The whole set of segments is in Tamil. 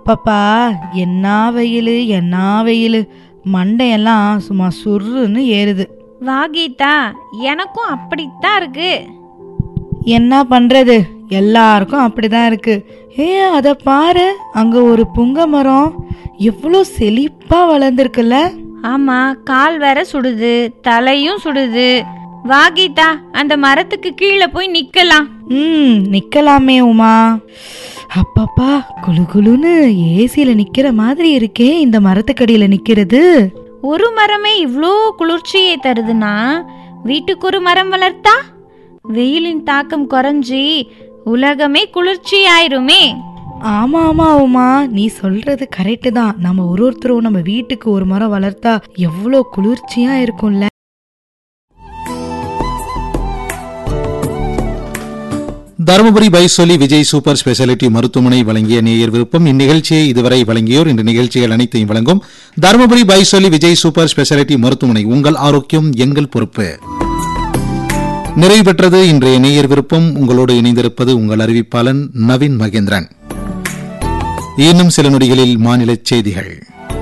பாப்பா என்ன வெயில் என்ன வெயில் மண்டையெல்லாம் சும்மா சுருன்னு ஏறுது வா கீதா எனக்கும் அப்படித்தான் இருக்கு என்ன பண்றது எல்லாருக்கும் அப்படிதான் இருக்கு ஏ அத பாரு அங்க ஒரு புங்க மரம் எவ்வளோ செழிப்பா வளர்ந்துருக்குல்ல ஆமா கால் வேற சுடுது தலையும் சுடுது வா கீதா அந்த மரத்துக்கு கீழே போய் நிக்கலாம் ம் நிக்கலாமே உமா அப்பப்பா குளு குளுன்னு ஏசியில நிக்கிற மாதிரி இருக்கே இந்த மரத்துக்கடியில நிக்கிறது ஒரு மரமே இவ்ளோ குளிர்ச்சியை தருதுன்னா வீட்டுக்கு ஒரு மரம் வளர்த்தா வெயிலின் தாக்கம் குறைஞ்சி உலகமே குளிர்ச்சி ஆயிருமே ஆமா ஆமா உமா நீ சொல்றது கரெக்டு தான் நம்ம ஒரு ஒருத்தரும் நம்ம வீட்டுக்கு ஒரு மரம் வளர்த்தா எவ்வளோ குளிர்ச்சியா இருக்கும்ல தருமபுரி பைசொலி விஜய் சூப்பர் ஸ்பெஷாலிட்டி மருத்துவமனை வழங்கிய நேயர் விருப்பம் இந்நிகழ்ச்சியை இதுவரை வழங்கியோர் இந்த நிகழ்ச்சிகள் அனைத்தையும் வழங்கும் தருமபுரி பைசொலி விஜய் சூப்பர் ஸ்பெஷாலிட்டி மருத்துவமனை உங்கள் ஆரோக்கியம் எங்கள் பொறுப்பு நிறைவு பெற்றது இன்றைய நேயர் விருப்பம் உங்களோடு இணைந்திருப்பது உங்கள் அறிவிப்பாளன் நவீன் மகேந்திரன் இன்னும் சில நொடிகளில் மாநில செய்திகள்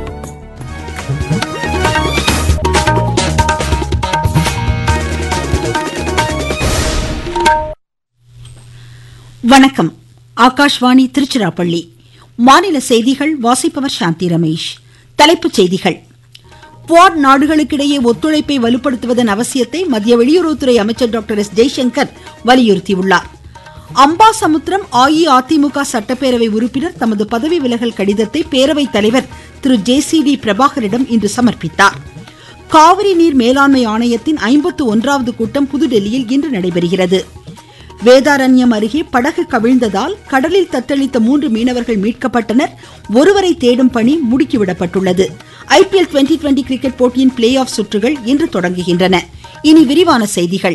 வணக்கம் ஆகாஷ்வாணி திருச்சிராப்பள்ளி மாநில செய்திகள் வாசிப்பவர் சாந்தி ரமேஷ் தலைப்புச் செய்திகள் குவாட் நாடுகளுக்கிடையே ஒத்துழைப்பை வலுப்படுத்துவதன் அவசியத்தை மத்திய வெளியுறவுத்துறை அமைச்சர் டாக்டர் எஸ் ஜெய்சங்கர் வலியுறுத்தியுள்ளார் அம்பாசமுத்திரம் அஇஅதிமுக சட்டப்பேரவை உறுப்பினர் தமது பதவி விலகல் கடிதத்தை பேரவைத் தலைவர் திரு ஜே சி டி பிரபாகரிடம் இன்று சமர்ப்பித்தார் காவிரி நீர் மேலாண்மை ஆணையத்தின் ஐம்பத்து ஒன்றாவது கூட்டம் புதுடெல்லியில் இன்று நடைபெறுகிறது வேதாரண்யம் அருகே படகு கவிழ்ந்ததால் கடலில் தத்தளித்த மூன்று மீனவர்கள் மீட்கப்பட்டனர் ஒருவரை தேடும் பணி முடுக்கிவிடப்பட்டுள்ளது ஐபிஎல் டுவெண்டி டுவெண்டி கிரிக்கெட் போட்டியின் பிளே ஆஃப் சுற்றுகள் இன்று தொடங்குகின்றன இனி விரிவான செய்திகள்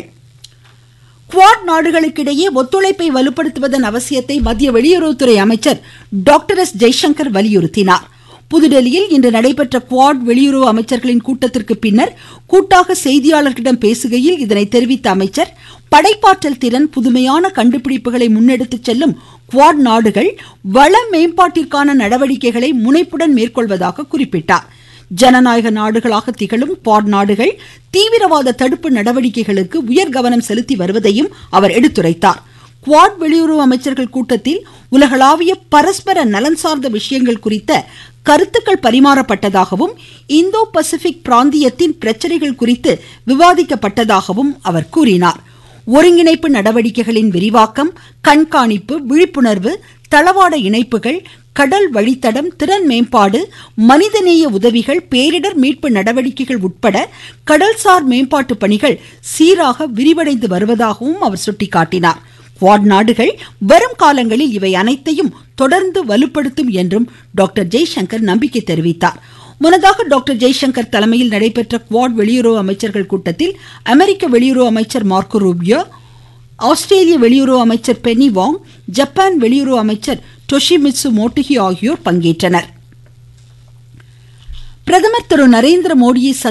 குவாட் நாடுகளுக்கிடையே ஒத்துழைப்பை வலுப்படுத்துவதன் அவசியத்தை மத்திய வெளியுறவுத்துறை அமைச்சர் டாக்டர் எஸ் ஜெய்சங்கர் வலியுறுத்தினார் புதுடெல்லியில் இன்று நடைபெற்ற குவாட் வெளியுறவு அமைச்சர்களின் கூட்டத்திற்கு பின்னர் கூட்டாக செய்தியாளர்களிடம் பேசுகையில் இதனை தெரிவித்த அமைச்சர் படைப்பாற்றல் திறன் புதுமையான கண்டுபிடிப்புகளை முன்னெடுத்துச் செல்லும் குவாட் நாடுகள் வள மேம்பாட்டிற்கான நடவடிக்கைகளை முனைப்புடன் மேற்கொள்வதாக குறிப்பிட்டார் ஜனநாயக நாடுகளாக திகழும் குவாட் நாடுகள் தீவிரவாத தடுப்பு நடவடிக்கைகளுக்கு உயர் கவனம் செலுத்தி வருவதையும் அவர் எடுத்துரைத்தார் குவாட் வெளியுறவு அமைச்சர்கள் கூட்டத்தில் உலகளாவிய பரஸ்பர நலன் சார்ந்த விஷயங்கள் குறித்த கருத்துக்கள் பரிமாறப்பட்டதாகவும் இந்தோ பசிபிக் பிராந்தியத்தின் பிரச்சனைகள் குறித்து விவாதிக்கப்பட்டதாகவும் அவர் கூறினார் ஒருங்கிணைப்பு நடவடிக்கைகளின் விரிவாக்கம் கண்காணிப்பு விழிப்புணர்வு தளவாட இணைப்புகள் கடல் வழித்தடம் திறன் மேம்பாடு மனிதநேய உதவிகள் பேரிடர் மீட்பு நடவடிக்கைகள் உட்பட கடல்சார் மேம்பாட்டு பணிகள் சீராக விரிவடைந்து வருவதாகவும் அவர் சுட்டிக்காட்டினார் குவாட் நாடுகள் வரும் காலங்களில் இவை அனைத்தையும் தொடர்ந்து வலுப்படுத்தும் என்றும் டாக்டர் ஜெய்சங்கர் நம்பிக்கை தெரிவித்தார் முன்னதாக டாக்டர் ஜெய்சங்கர் தலைமையில் நடைபெற்ற குவாட் வெளியுறவு அமைச்சர்கள் கூட்டத்தில் அமெரிக்க வெளியுறவு அமைச்சர் மார்க்கோ ரூபியோ ஆஸ்திரேலிய வெளியுறவு அமைச்சர் பெனி வாங் ஜப்பான் வெளியுறவு அமைச்சர் டொஷிமிட்சு மோட்டுகி ஆகியோர் பங்கேற்றனர் பிரதமர் திரு நரேந்திர மோடியை